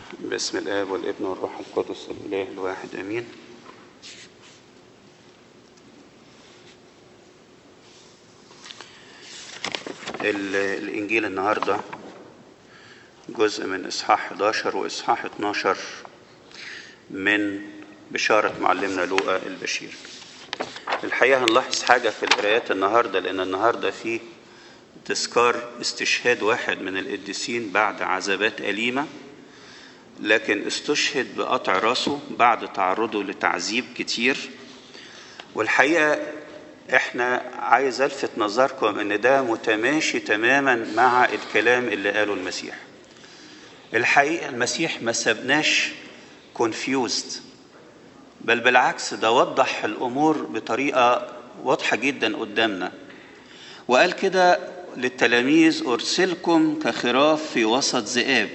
باسم الآب والابن والروح القدس الإله الواحد آمين ال- الإنجيل النهاردة جزء من إصحاح 11 وإصحاح 12 من بشارة معلمنا لوقا البشير الحقيقة هنلاحظ حاجة في القرايات النهاردة لأن النهاردة فيه تذكار استشهاد واحد من القديسين بعد عذابات أليمة لكن استشهد بقطع راسه بعد تعرضه لتعذيب كتير والحقيقة احنا عايز الفت نظركم ان ده متماشي تماما مع الكلام اللي قاله المسيح الحقيقة المسيح ما سبناش confused بل بالعكس ده وضح الامور بطريقة واضحة جدا قدامنا وقال كده للتلاميذ ارسلكم كخراف في وسط ذئاب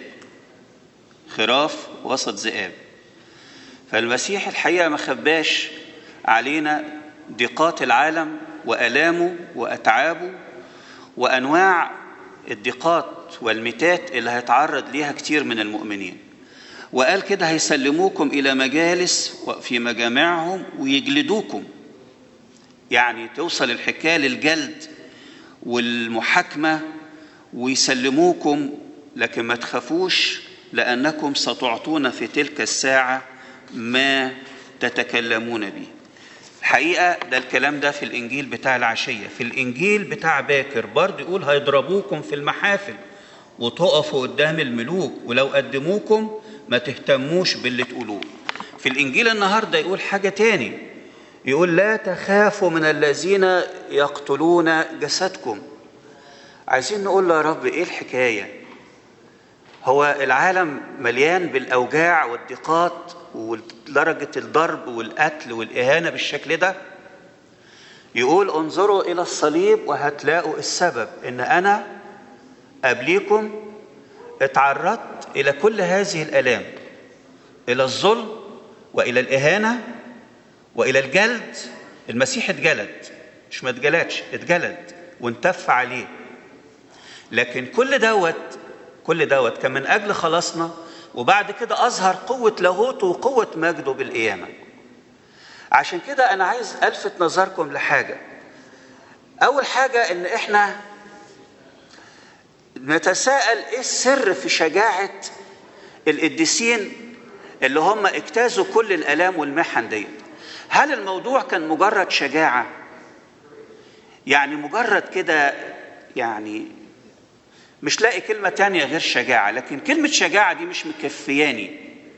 خراف وسط ذئاب فالمسيح الحقيقه ما خباش علينا ضيقات العالم والامه واتعابه وانواع الضيقات والمتات اللي هيتعرض ليها كتير من المؤمنين وقال كده هيسلموكم الى مجالس في مجامعهم ويجلدوكم يعني توصل الحكايه للجلد والمحاكمه ويسلموكم لكن ما تخافوش لأنكم ستعطون في تلك الساعة ما تتكلمون به الحقيقة ده الكلام ده في الإنجيل بتاع العشية في الإنجيل بتاع باكر برضه يقول هيضربوكم في المحافل وتقفوا قدام الملوك ولو قدموكم ما تهتموش باللي تقولوه في الإنجيل النهاردة يقول حاجة تاني يقول لا تخافوا من الذين يقتلون جسدكم عايزين نقول له يا رب ايه الحكايه هو العالم مليان بالاوجاع والضيقات ودرجه الضرب والقتل والاهانه بالشكل ده يقول انظروا الى الصليب وهتلاقوا السبب ان انا قبليكم اتعرضت الى كل هذه الالام الى الظلم والى الاهانه والى الجلد المسيح اتجلد مش ما اتجلدش اتجلد وانتف عليه لكن كل دوت كل دوت كان من اجل خلاصنا وبعد كده اظهر قوه لاهوته وقوه مجده بالقيامه عشان كده انا عايز الفت نظركم لحاجه اول حاجه ان احنا نتساءل ايه السر في شجاعه القديسين اللي هم اجتازوا كل الالام والمحن ديت هل الموضوع كان مجرد شجاعه يعني مجرد كده يعني مش لاقي كلمة تانية غير شجاعة لكن كلمة شجاعة دي مش مكفياني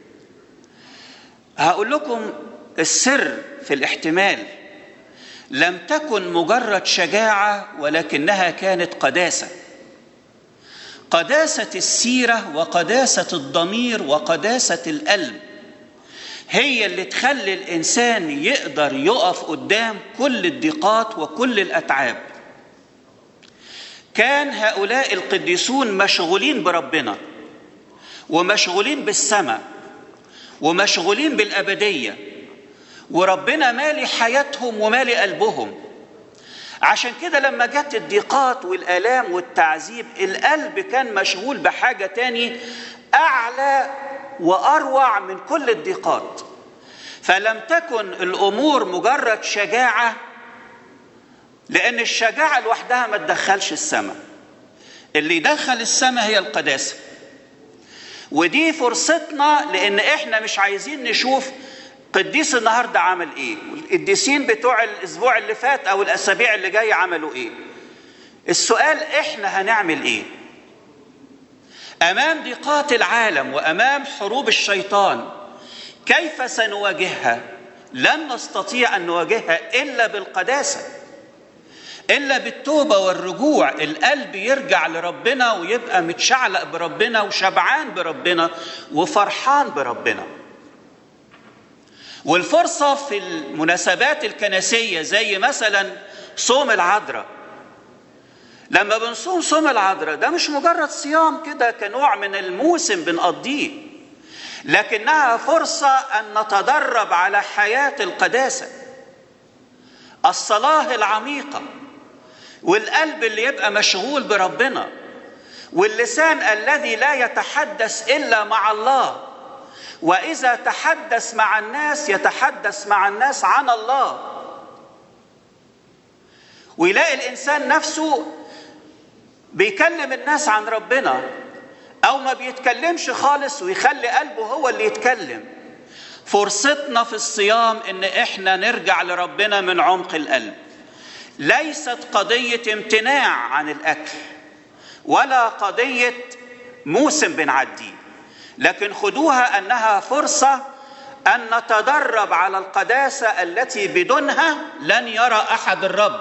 هقول لكم السر في الاحتمال لم تكن مجرد شجاعة ولكنها كانت قداسة قداسة السيرة وقداسة الضمير وقداسة القلب هي اللي تخلي الإنسان يقدر يقف قدام كل الضيقات وكل الأتعاب كان هؤلاء القديسون مشغولين بربنا ومشغولين بالسماء ومشغولين بالابديه وربنا مالي حياتهم ومالي قلبهم عشان كده لما جت الضيقات والالام والتعذيب القلب كان مشغول بحاجه تاني اعلى واروع من كل الضيقات فلم تكن الامور مجرد شجاعه لأن الشجاعة لوحدها ما تدخلش السماء اللي يدخل السماء هي القداسة ودي فرصتنا لأن إحنا مش عايزين نشوف قديس النهاردة عمل إيه والقديسين بتوع الأسبوع اللي فات أو الأسابيع اللي جاية عملوا إيه السؤال إحنا هنعمل إيه أمام ضيقات العالم وأمام حروب الشيطان كيف سنواجهها لن نستطيع أن نواجهها إلا بالقداسة الا بالتوبه والرجوع القلب يرجع لربنا ويبقى متشعلق بربنا وشبعان بربنا وفرحان بربنا والفرصه في المناسبات الكنسيه زي مثلا صوم العذراء لما بنصوم صوم العذراء ده مش مجرد صيام كده كنوع من الموسم بنقضيه لكنها فرصه ان نتدرب على حياه القداسه الصلاه العميقه والقلب اللي يبقى مشغول بربنا واللسان الذي لا يتحدث الا مع الله واذا تحدث مع الناس يتحدث مع الناس عن الله ويلاقي الانسان نفسه بيكلم الناس عن ربنا او ما بيتكلمش خالص ويخلي قلبه هو اللي يتكلم فرصتنا في الصيام ان احنا نرجع لربنا من عمق القلب ليست قضيه امتناع عن الاكل ولا قضيه موسم بنعديه لكن خدوها انها فرصه ان نتدرب على القداسه التي بدونها لن يرى احد الرب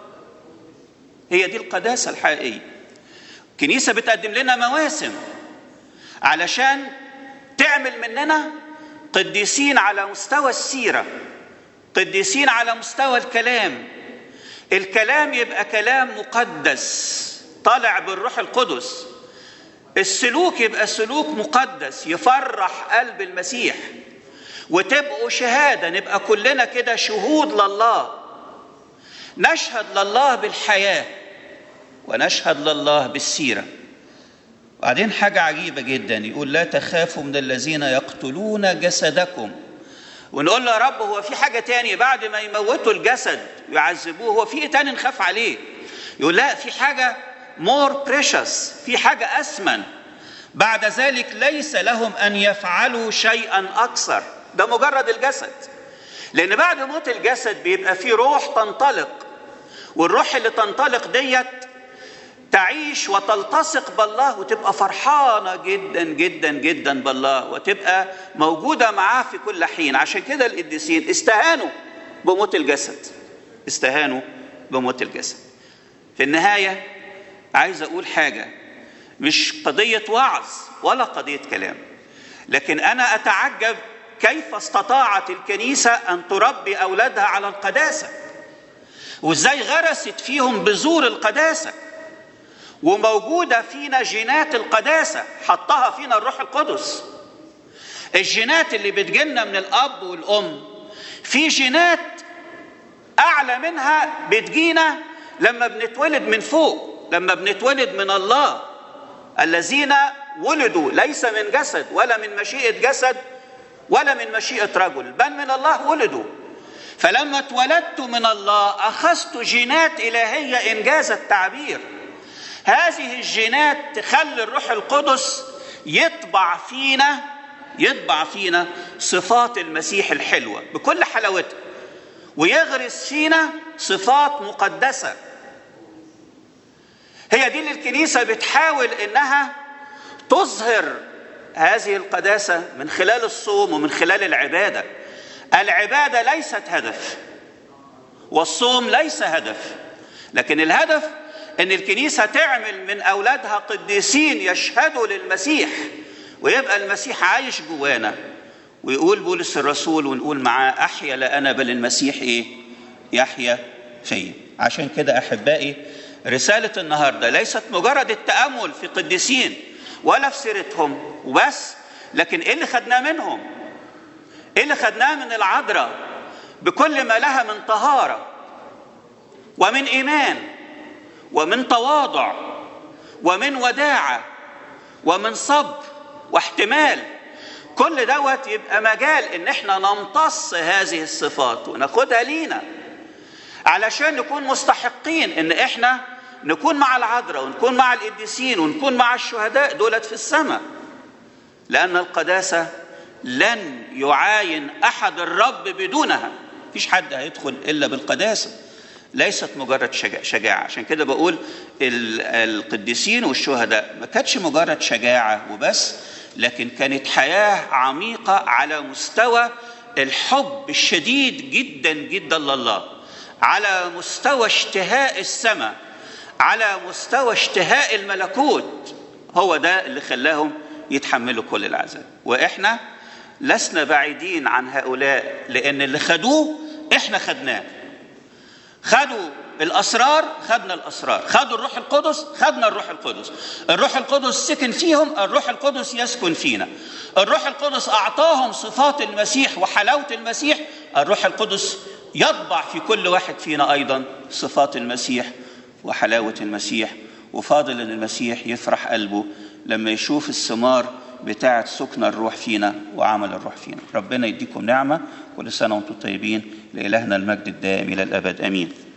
هي دي القداسه الحقيقيه الكنيسه بتقدم لنا مواسم علشان تعمل مننا قديسين على مستوى السيره قديسين على مستوى الكلام الكلام يبقى كلام مقدس طالع بالروح القدس السلوك يبقى سلوك مقدس يفرح قلب المسيح وتبقوا شهاده نبقى كلنا كده شهود لله نشهد لله بالحياه ونشهد لله بالسيره وبعدين حاجه عجيبه جدا يقول لا تخافوا من الذين يقتلون جسدكم ونقول له يا رب هو في حاجه تاني بعد ما يموتوا الجسد ويعذبوه هو في ايه تاني نخاف عليه يقول لا في حاجه مور بريشس في حاجه اثمن بعد ذلك ليس لهم ان يفعلوا شيئا اكثر ده مجرد الجسد لان بعد موت الجسد بيبقى في روح تنطلق والروح اللي تنطلق ديت تعيش وتلتصق بالله وتبقى فرحانه جدا جدا جدا بالله وتبقى موجوده معاه في كل حين عشان كده القديسين استهانوا بموت الجسد استهانوا بموت الجسد في النهايه عايز اقول حاجه مش قضيه وعظ ولا قضيه كلام لكن انا اتعجب كيف استطاعت الكنيسه ان تربي اولادها على القداسه وازاي غرست فيهم بذور القداسه وموجوده فينا جينات القداسه حطها فينا الروح القدس الجينات اللي بتجيلنا من الاب والام في جينات اعلى منها بتجينا لما بنتولد من فوق لما بنتولد من الله الذين ولدوا ليس من جسد ولا من مشيئه جسد ولا من مشيئه رجل بل من الله ولدوا فلما اتولدت من الله اخذت جينات الهيه انجاز التعبير هذه الجينات تخلي الروح القدس يطبع فينا يطبع فينا صفات المسيح الحلوه بكل حلاوتها ويغرس فينا صفات مقدسه هي دي اللي الكنيسه بتحاول انها تظهر هذه القداسه من خلال الصوم ومن خلال العباده العباده ليست هدف والصوم ليس هدف لكن الهدف ان الكنيسه تعمل من اولادها قديسين يشهدوا للمسيح ويبقى المسيح عايش جوانا ويقول بولس الرسول ونقول معاه احيا لا انا بل المسيح ايه يحيا فيا عشان كده احبائي رساله النهارده ليست مجرد التامل في قديسين ولا في سيرتهم وبس لكن ايه اللي خدناه منهم ايه اللي خدناه من العذراء بكل ما لها من طهاره ومن ايمان ومن تواضع ومن وداعه ومن صبر واحتمال كل دوت يبقى مجال ان احنا نمتص هذه الصفات وناخدها لينا علشان نكون مستحقين ان احنا نكون مع العذراء ونكون مع القديسين ونكون مع الشهداء دولت في السماء لان القداسه لن يعاين احد الرب بدونها مفيش حد هيدخل الا بالقداسه ليست مجرد شجاعة عشان كده بقول القديسين والشهداء ما كانتش مجرد شجاعة وبس لكن كانت حياة عميقة على مستوى الحب الشديد جدا جدا لله على مستوى اشتهاء السماء على مستوى اشتهاء الملكوت هو ده اللي خلاهم يتحملوا كل العذاب واحنا لسنا بعيدين عن هؤلاء لان اللي خدوه احنا خدناه خدوا الاسرار خدنا الاسرار خدوا الروح القدس خدنا الروح القدس الروح القدس سكن فيهم الروح القدس يسكن فينا الروح القدس اعطاهم صفات المسيح وحلاوه المسيح الروح القدس يطبع في كل واحد فينا ايضا صفات المسيح وحلاوه المسيح وفاضل ان المسيح يفرح قلبه لما يشوف الثمار بتاعة سكن الروح فينا وعمل الروح فينا ربنا يديكم نعمة كل سنة وانتم طيبين لإلهنا المجد الدائم إلى الأبد أمين